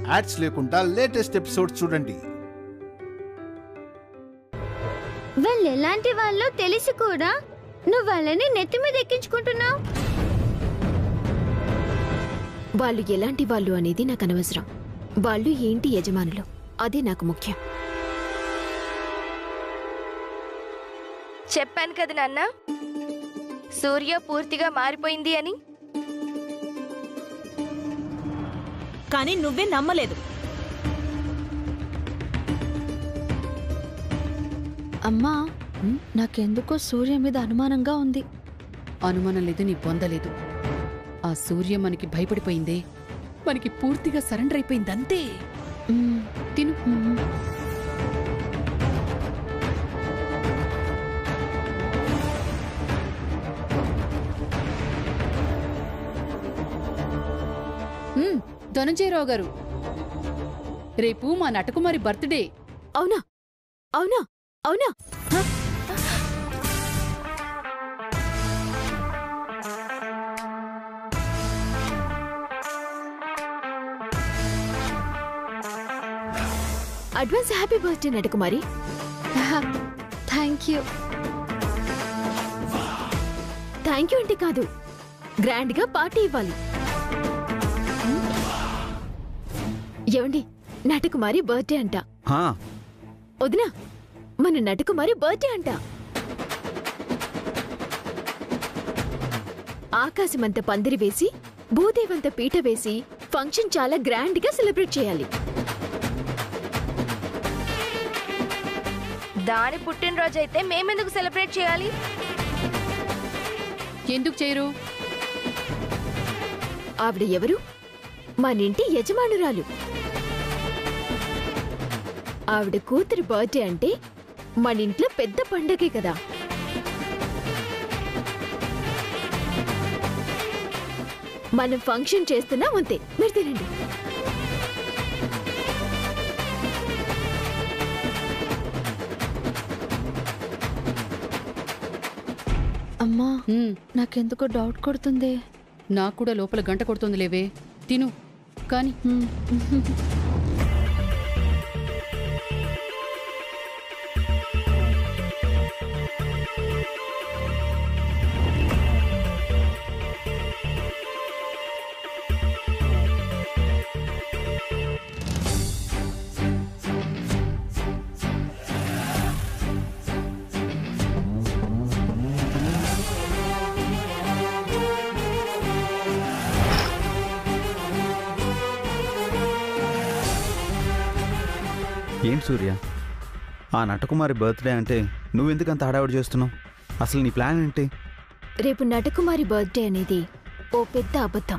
Ads లేకుండా latest episode చూడండి వాళ్ళు ఎలాంటి వాళ్ళో తెలిసి కూడా నువ్వు వాళ్ళని నెత్తి మీద ఎక్కించుకుంటున్నావు వాళ్ళు ఎలాంటి వాళ్ళు అనేది నాకు అనవసరం వాళ్ళు ఏంటి యజమానులు అదే నాకు ముఖ్యం చెప్పాను కదా నాన్న సూర్య పూర్తిగా మారిపోయింది అని కానీ నువ్వే నమ్మలేదు అమ్మా నాకెందుకో సూర్య మీద అనుమానంగా ఉంది అనుమానం లేదు నీ పొందలేదు ఆ సూర్య మనకి భయపడిపోయిందే మనకి పూర్తిగా సరెండర్ అయిపోయింది అంతే మ్మ్. తిను మ్మ్. మ్మ్, ధనంజయరావు గారు రేపు మా నటకుమారి బర్త్డే అవునా అవునా అవునా హ? అడ్వాన్స్ హ్యాపీ బర్త్డే నటకుమారి థ్యాంక్ యూ థ్యాంక్ యూ అంటే కాదు గ్రాండ్ గా పార్టీ ఇవ్వాలి ఏమండి నటకుమారి బర్త్డే అంట హా, వదినా మన నటకుమారి బర్త్డే అంట ఆకాశమంత పందిరి వేసి భూదేవంత పీట వేసి ఫంక్షన్ చాలా గ్రాండ్ గా సెలబ్రేట్ చేయాలి దాని పుట్టినరోజు అయితే మేమెందుకు సెలబ్రేట్ చేయాలి ఎందుకు చేయరు ఆవిడ ఎవరు మనింటి యజమానురాలు ఆవిడ కూతురి బర్త్డే అంటే మన ఇంట్లో పెద్ద పండగే కదా మనం ఫంక్షన్ చేస్తున్నాం అంతే మీరు తినండి అమ్మా మ్మ్, నాకెందుకో డౌట్ కొడుతుంది నాకు కూడా లోపల గంట కొడుతుంది లేవే తిను కాని మ్మ్. ఏంటి సూర్య ఆ నటకుమారి బర్త్డే అంటే నువ్వెందుకు అంత హడావుడి చేస్తున్నావు అసలు నీ ప్లాన్ ఏంటి రేపు నటకుమారి బర్త్డే అనేది ఓ పెద్ద అబద్ధం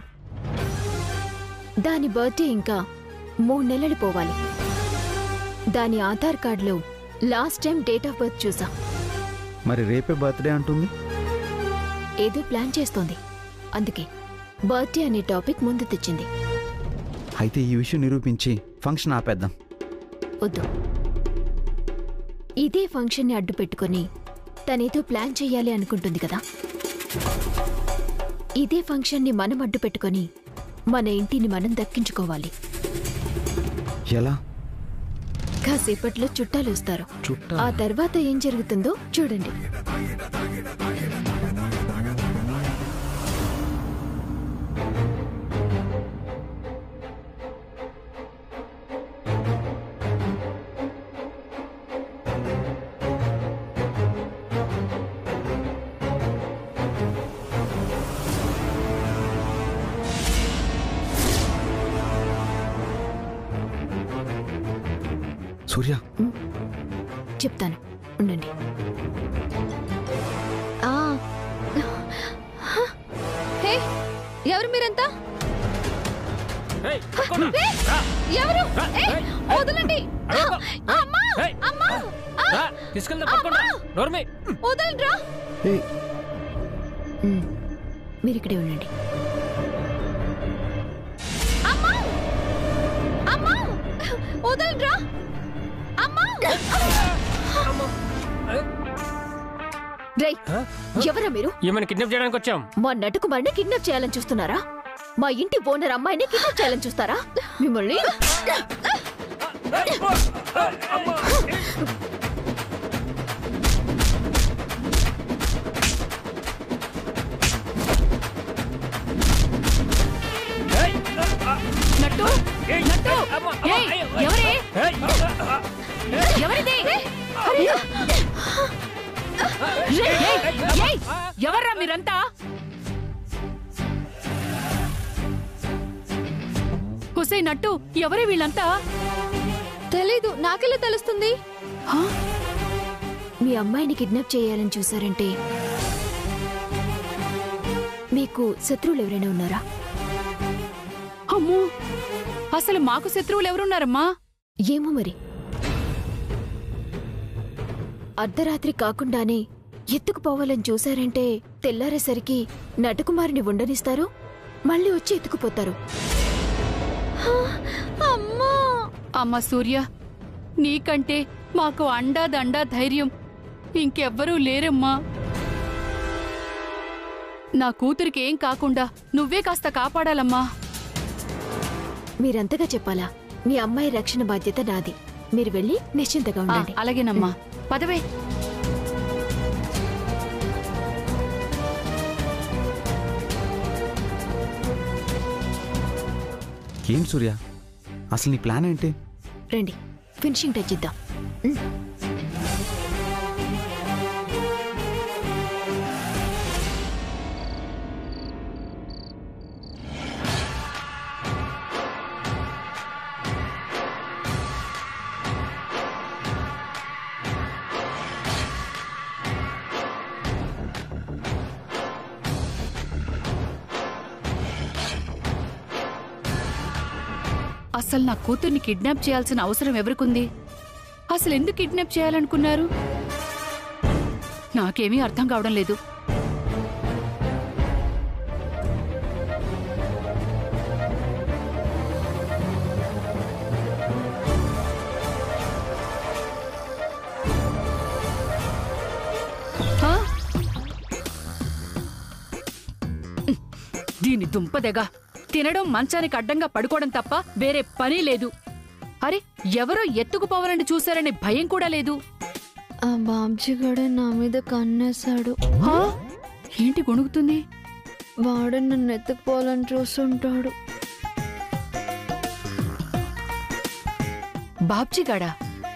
దాని బర్త్డే ఇంకా మూడు నెలలు పోవాలి దాని ఆధార్ కార్డులో last time date of birth చూసా మరి రేపే బర్త్డే అంటుంది ఏదో ప్లాన్ చేస్తోంది అందుకే బర్త్డే అనే టాపిక్ ముందు తెచ్చింది అయితే ఈ విషయం నిరూపించి ఫంక్షన్ ఆపేద్దాం వద్దు ఇదే ఫంక్షన్ని అడ్డు పెట్టుకొని తనేదో ప్లాన్ చెయ్యాలి అనుకుంటుంది కదా ఇదే ఫంక్షన్ని మనం అడ్డు పెట్టుకొని మన ఇంటిని మనం దక్కించుకోవాలి ఎలా కాసేపట్లో చుట్టాలు వస్తారు చుట్టా ఆ తర్వాత ఏం జరుగుతుందో చూడండి సూర్య చెప్తాను ఉండండి ఆ. హే ఎవరు మీరంతా ఏయ్, పట్టుకోండి. రా, ఎవరు రా, ఏ, ఏయ్, వదలండి అడగకు. అమ్మా ఏయ్, అమ్మా రా, తీసుకెళ్దాం పట్టుకోండి రా. నోర్మి వదలండ్రా ఏయ్, ఉమ్, మీరు ఇక్కడే ఉండండి అమ్మా అమ్మా వదలండ్రా అమ్మా రై ఎవరా మీరు ఏమైనా కిడ్నాప్ చేయడానికి వచ్చాం మా నటుకుమారిని కిడ్నాప్ చేయాలని చూస్తున్నారా మా ఇంటి ఓనర్ అమ్మాయిని కిడ్నాప్ చేయాలని చూస్తారా మిమ్మల్ని నట్టు నట్టు ఏయ్, ఎవరే ఎవరిది ఏయ్, ఏయ్, ఎవర్రా మీరంతా హుసే నట్టు ఎవరే వీళ్ళంతా తెలీదు నాకెలా తెలుస్తుంది మీ అమ్మాయిని కిడ్నాప్ చేయాలని చూసారంటే మీకు శత్రువులు ఎవరైనా ఉన్నారా అమ్మో అసలు మాకు శత్రువులు ఎవరున్నారమ్మా ఏమో మరి అర్ధరాత్రి కాకుండానే ఎత్తుకుపోవాలని చూశారంటే తెల్లారేసరికి నటకుమారిని ఉండనిస్తారు మళ్ళీ వచ్చి ఎత్తుకుపోతారు అమ్మా అమ్మ సూర్య నీకంటే మాకు అండా దండా ధైర్యం ఇంకెవ్వరూ లేరమ్మా నా కూతురికి ఏం కాకుండా నువ్వే కాస్త కాపాడాలమ్మా మీరంతగా చెప్పాలా మీ అమ్మాయి రక్షణ బాధ్యత నాది మీరు వెళ్ళి నిశ్చింతగా ఆ, ఉండండి అలాగేనమ్మా పదవే ఏం సూర్య అసలు నీ ప్లాన్ ఏంటి రండి ఫినిషింగ్ టచ్ ఇద్దాం అసలు నా కూతుర్ని కిడ్నాప్ చేయాల్సిన అవసరం ఎవరికుంది అసలు ఎందుకు కిడ్నాప్ చేయాలనుకున్నారు నాకేమీ అర్థం కావడం లేదు ఆ? దీని దుంపదెగ తినడం మంచానికి అడ్డంగా పడుకోవడం తప్ప వేరే పని లేదు అరే ఎవరో ఎత్తుకుపోవాలని చూశారనే భయం కూడా లేదు ఆ బాబ్జీగాడే నా మీద కన్నేశాడు హా? ఏంటి గొణుగుతుంది వాడు నన్ను ఎత్తుకుపోవాలని చూస్తుంటాడు బాబ్జీగాడా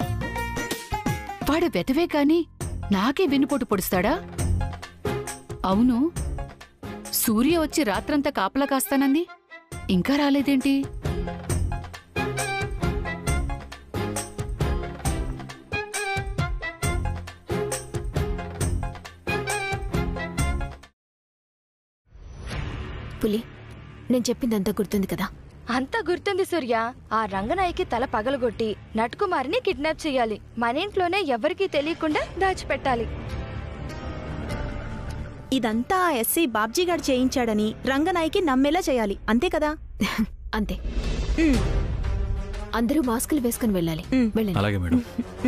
వాడు వెతవే కాని నాకే వెన్నుపోటు పొడుస్తాడా అవును సూర్య వచ్చి రాత్రంతా కాపలా కాస్తానంది ఇంకా రాలేదేంటి పులి నేను చెప్పిందంతా గుర్తుంది కదా అంతా గుర్తుంది సూర్య ఆ రంగనాయకి తల పగలగొట్టి నటుకుమారిని కిడ్నాప్ చేయాలి మన ఇంట్లోనే ఎవరికీ తెలియకుండా దాచిపెట్టాలి ఇదంతా ఆ ఎస్సీ బాబ్జీ గారు చేయించాడని రంగనాయకి నమ్మేలా చేయాలి అంతే కదా అంతే ఉమ్, అందరూ మాస్కులు వేసుకుని వెళ్ళాలి ఉమ్. వెళ్ళండి అలాగే మేడం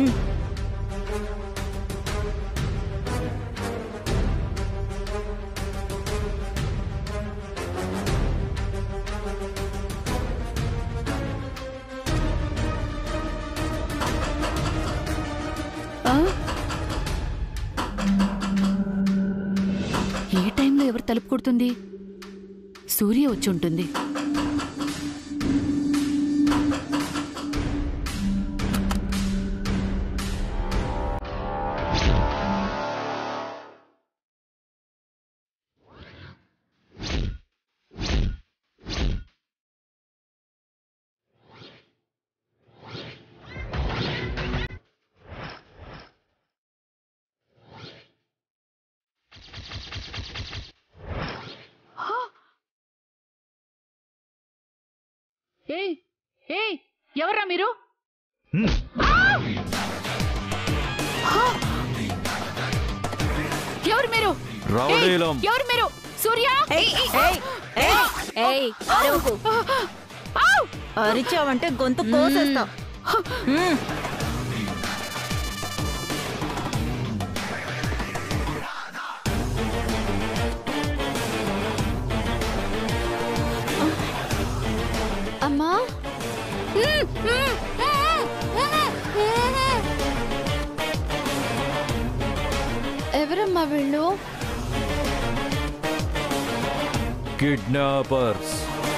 ఆ? ఏ టైంలో ఎవరు తలుపు కొడుతుంది సూర్య వచ్చి ఉంటుంది ఏయ్ ఏయ్ ఎవర్రా మీరు ఆ! ఎవరు మీరు రౌడీలం. ఏయ్, ఎవరు మీరు సూర్య ఏయ్, ఏయ్, ఏయ్, ఆవ్! అరిచావంటే గొంతు కోసేస్తాం ఉమ్. ఎవరమ్మా వీళ్ళు కిడ్నాపర్స్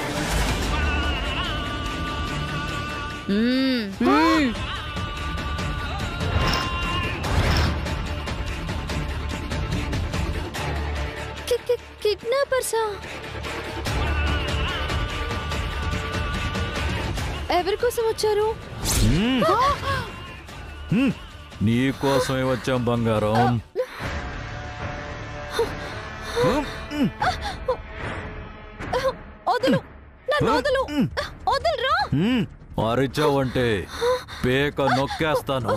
కి- కి- కిడ్నాపర్సా ఎవరి కోసం వచ్చారు నీ కోసమే వచ్చాం బంగారం వదులు నన్ను వదులు వదులురా అరిచావంటే పేక నొక్కేస్తాను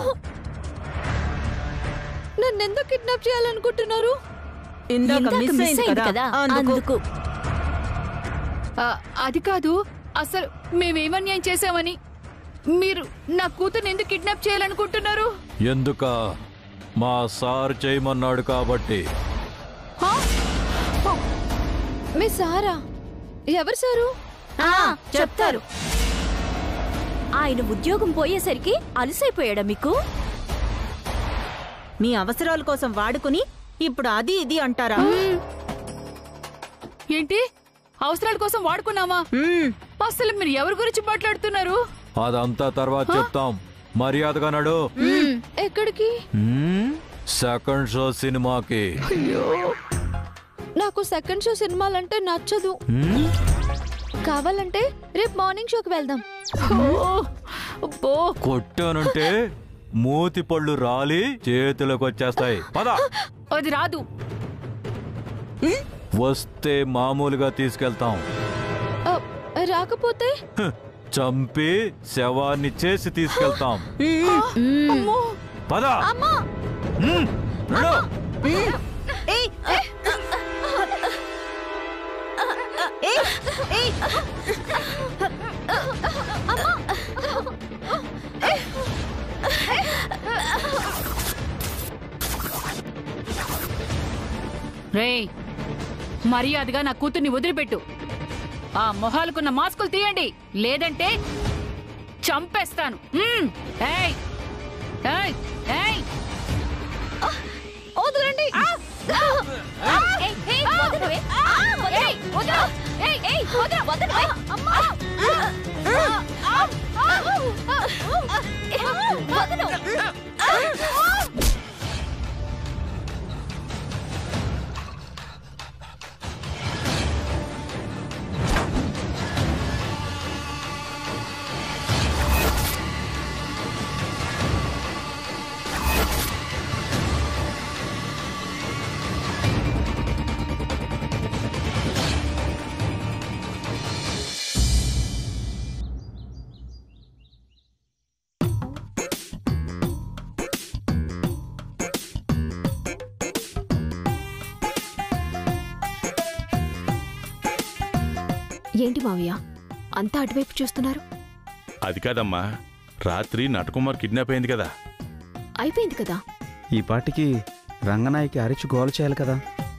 నన్ను ఎందుకు కిడ్నాప్ చేయాలనుకుంటున్నారు ఇందాక మిస్ అయింది కదా అందుకు ఆ, అది కాదు అసలు మేమేమన్యాయం చేశామని మీరు నా కూతుర్ని ఎందుకు కిడ్నాప్ చేయాలనుకుంటున్నారు ఎందుక మా సార్ చేయమన్నాడు కాబట్టి మీ సారా ఎవరు సారు చెప్తారు ఆయన ఉద్యోగం పోయేసరికి అలసైపోయాడా మీకు మీ అవసరాల కోసం వాడుకుని ఇప్పుడు అది ఇది అంటారా ఏంటి అవసరాల కోసం వాడుకున్నామా మ్మ్. అసలు మీరు ఎవరి గురించి మాట్లాడుతున్నారు అదంతా తర్వాత చెప్తాం మర్యాదగా నడు ఎక్కడికి సెకండ్ షో సినిమాకి నాకు సెకండ్ షో సినిమాలంటే నచ్చదు కావాలంటే రేపు మార్నింగ్ షోకి వెళ్దాం అబ్బో కొట్టానంటే మూతి పళ్ళు రాలి చేతులకు వచ్చేస్తాయి పద అది రాదు వస్తే మామూలుగా తీసుకెళ్తాం ఆ, రాకపోతే హ్, చంపి శవాన్ని చేసి తీసుకెళ్తాం అమ్మో పద హ్మ్, నడు. ఏయ్, ఏయ్, ఏయ్, ఏయ్. రేయ్ మర్యాదగా నా కూతుర్ని వదిలిపెట్టు ఆ మొహాలకున్న మాస్కులు తీయండి లేదంటే చంపేస్తాను మ్మ్. ఏయ్ ఏయ్ ఏయ్ వదలండి ఏంటి మావయ్య అంతా అటువైపు చూస్తున్నారు అది కాదమ్మా రాత్రి నటకుమార్ కిడ్నాప్ అయింది కదా అయిపోయింది కదా ఈ పాటికి రంగనాయకి అరిచి గోల చేయాలి కదా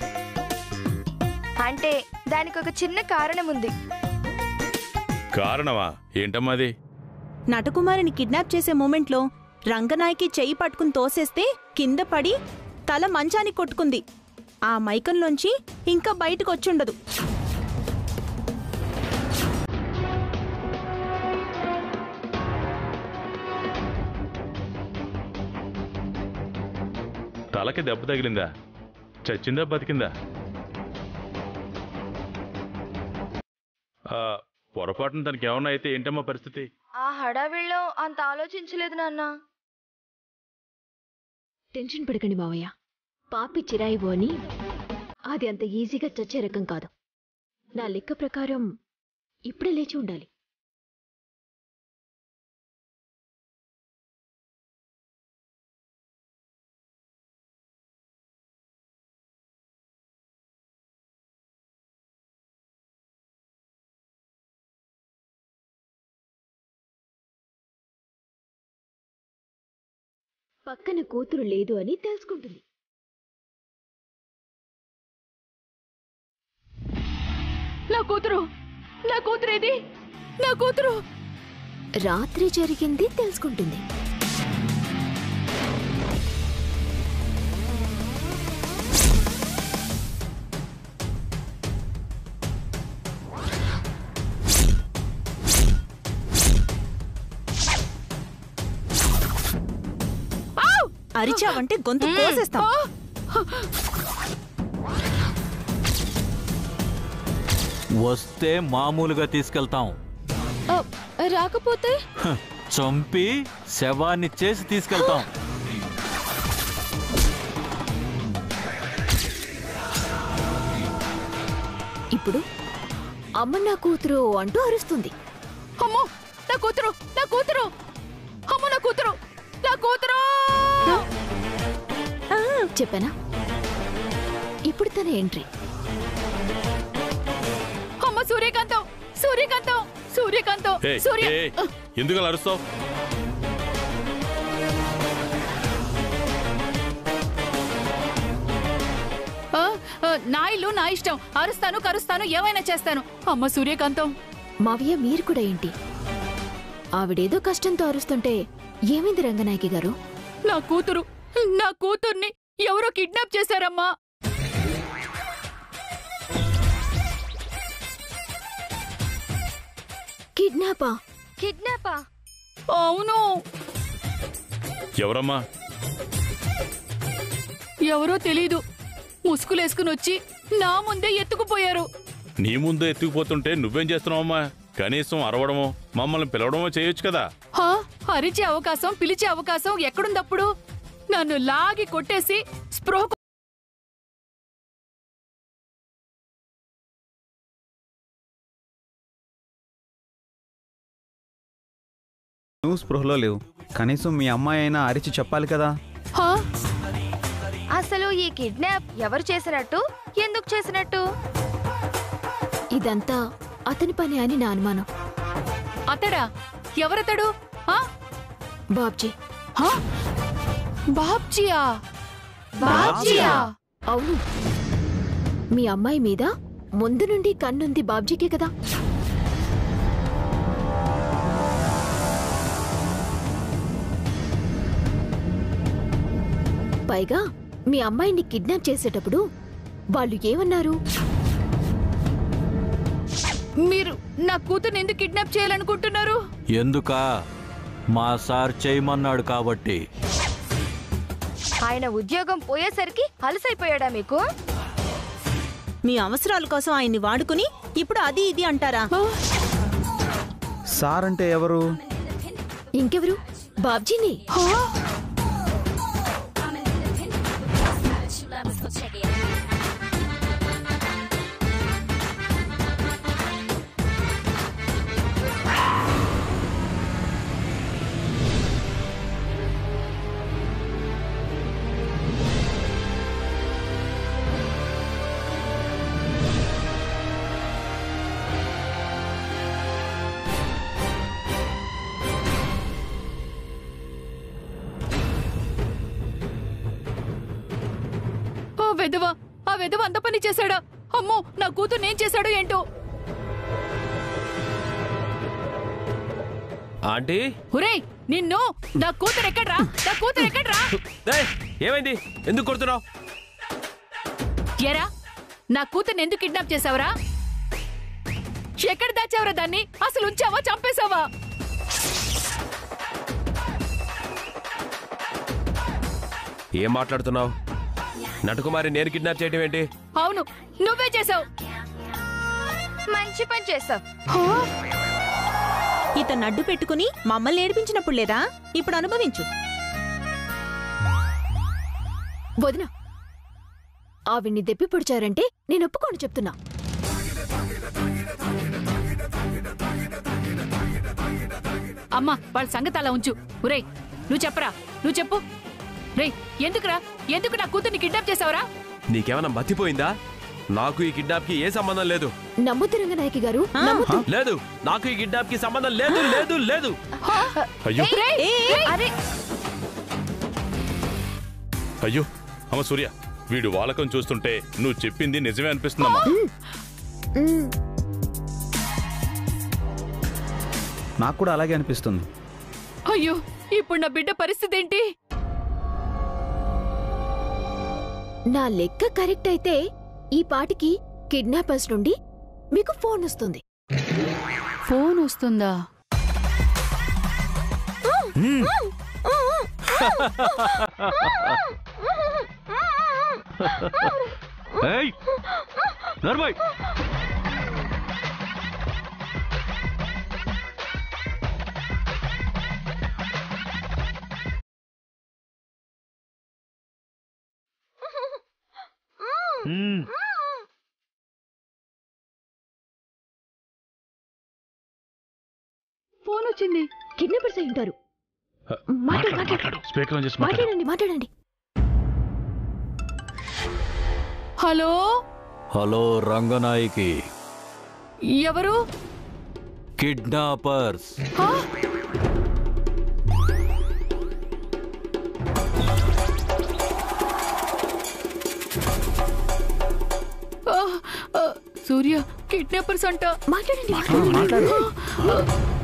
అంటే దానికి ఒక చిన్న కారణం ఉంది కారణమా ఏంటమ్మా అది నటకుమారిని కిడ్నాప్ చేసే మూమెంట్లో రంగనాయకి చెయ్యి పట్టుకుని తోసేస్తే కింద పడి తల మంచానికి కొట్టుకుంది ఆ మైకంలోంచి ఇంకా బయటకు వచ్చుండదు తలకి దెబ్బ తగిలిందా చచ్చిందా బతికిందా ఆ, పొరపాటున తనకి ఏమన్నా అయితే ఏంటమ్మా పరిస్థితి ఆ హడావిడిలో అంత ఆలోచించలేదు నాన్న టెన్షన్ పడకండి మావయ్య పాపి చిరాయివు అని అది అంత ఈజీగా చచ్చే రకం కాదు నా లెక్క ప్రకారం ఇప్పుడే లేచి ఉండాలి పక్కన కూతురు లేదు అని తెలుసుకుంటుంది నా కూతురు నా కూతురు ఏది నా కూతురు రాత్రి జరిగింది తెలుసుకుంటుంది అరిచావంటే గొంతు కోసేస్తాం వస్తే మామూలుగా తీసుకెళ్తాం ఆ, రాకపోతే హ, చంపి శవాన్ని చేసి తీసుకెళ్తాం ఇప్పుడు అమ్మ నా కూతురు అంటూ అరుస్తుంది అమ్మో నా కూతురు నా కూతురు అమ్మో నా కూతురు నా కూతురు చెప్పానా ఇప్పుడు తన ఎంట్రీ అమ్మ సూర్యకాంతం సూర్యకాంతం సూర్యకాంతం ఏయ్, సూర్య ఏయ్, ఎందుకు అలా అరుస్తావు ఆ, ఆ, నా ఇల్లు నా ఇష్టం అరుస్తాను కరుస్తాను ఏమైనా చేస్తాను అమ్మ సూర్యకాంతం మావయ్య మీరు కూడా ఏంటి ఆవిడేదో కష్టంతో అరుస్తుంటే ఏమైంది రంగనాయకి గారు నా కూతురు నా కూతుర్ని ఎవరో కిడ్నాప్ చేశారమ్మా కిడ్నాపా కిడ్నాపా అవును ఎవరమ్మా ఎవరో తెలీదు ముసుగులేసుకుని వచ్చి నా ముందే ఎత్తుకుపోయారు నీ ముందు ఎత్తుకుపోతుంటే నువ్వేం చేస్తున్నావమ్మా కనీసం అరవడమో మమ్మల్ని పిలవడమో చేయొచ్చు కదా హా అరిచే అవకాశం పిలిచే అవకాశం ఎక్కడుందప్పుడు నన్ను లాగి కొట్టేసి స్పృహ నువ్వు స్పృహలో లేవు కనీసం మీ అమ్మాయి అయినా అరిచి చెప్పాలి కదా హా అసలు ఈ కిడ్నాప్ ఎవరు చేసినట్టు ఎందుకు చేసినట్టు ఇదంతా అతని పని అని నా అనుమానం అతడా ఎవరతడు హా? బాబ్జీ హా? బాబ్జియా బాబ్జియా? అవును మీ అమ్మాయి మీద ముందు నుండి కన్నుంది బాబ్జీకే కదా పైగా మీ అమ్మాయిని కిడ్నాప్ చేసేటప్పుడు వాళ్ళు ఏమన్నారు మీరు నా కూతుర్ని ఎందుకు కిడ్నాప్ చేయాలనుకుంటున్నారు ఎందుకా మా సార్ చేయమన్నాడు కాబట్టి ఆయన ఉద్యోగం పోయేసరికి అలసైపోయాడా మీకు మీ అవసరాల కోసం ఆయన్ని వాడుకుని ఇప్పుడు అది ఇది అంటారా సార్ అంటే ఎవరు ఇంకెవరు బాబ్జీని ఆ వెధవ ఆ వెధవ అంత పని చేశాడా అమ్మో నా కూతురు నేను చేశాడు ఏంటో ఆంటీ ఒరేయ్ నిన్ను నా కూతురు ఎక్కడ్రా నా కూతురు ఎక్కడ్రా ఏయ్, ఏమైంది ఎందుకు కొడుతున్నావు ఎరా నా కూతుర్ని ఎందుకు కిడ్నాప్ చేసావురా ఎక్కడ దాచావురా దాన్ని అసలు ఉంచావా చంపేశావా ఏం మాట్లాడుతున్నావు నటుకుమారి నేను కిడ్నాప్ చేయడం ఏంటి అవును నువ్వే చేసావు మంచి పని చేసావు ఇతను అడ్డు పెట్టుకుని మమ్మల్ని ఏడిపించినప్పుడు లేదా ఇప్పుడు అనుభవించు వదిన ఆవిడ్ని దెప్పి పొడిచారంటే నేను ఒప్పుకోను చెప్తున్నా అమ్మా వాళ్ళ సంగతి అలా ఉంచు ఒరేయ్ నువ్వు చెప్పరా నువ్వు చెప్పు రేయ్ ఎందుకురా ఎందుకు నా కూతుర్ని కిడ్నాప్ చేసావురా నీకేమైనా మతిపోయిందా నాకు ఈ కిడ్నాప్ కి ఏ సంబంధం లేదు నమ్ముతు రంగనాయకి గారు నమ్ముతు లేదు నాకు ఈ కిడ్నాప్ కి సంబంధం లేదు లేదు లేదు అయ్యో అరే అయ్యో అమ్మ సూర్య వీడు వాలకం చూస్తుంటే నువ్వు చెప్పింది నిజమే అనిపిస్తుందమ్మా నాకు కూడా అలాగే అనిపిస్తుంది అయ్యో ఇప్పుడు నా బిడ్డ పరిస్థితి ఏంటి నా లెక్క కరెక్ట్ అయితే ఈ పాటికి కిడ్నాపర్స్ నుండి మీకు ఫోన్ వస్తుంది ఫోన్ వస్తుందా ఏయ్ నర్మయ్ మ్మ్. ఫోన్ వచ్చింది కిడ్నాపర్స్ అయి ఉంటారు మాట్లాడు మాట్లాడు మాట్లాడు మాట్లాడు స్పీకర్ ఆన్ చేసి మాట్లాడు మాట్లాడండి మాట్లాడండి హలో హలో రంగనాయకి ఎవరు కిడ్నాపర్స్ హా? ఆ, ఆ, సూర్య కిడ్నాపర్స్ అంట మాట్లాడండి మాట్లాడు ఆ,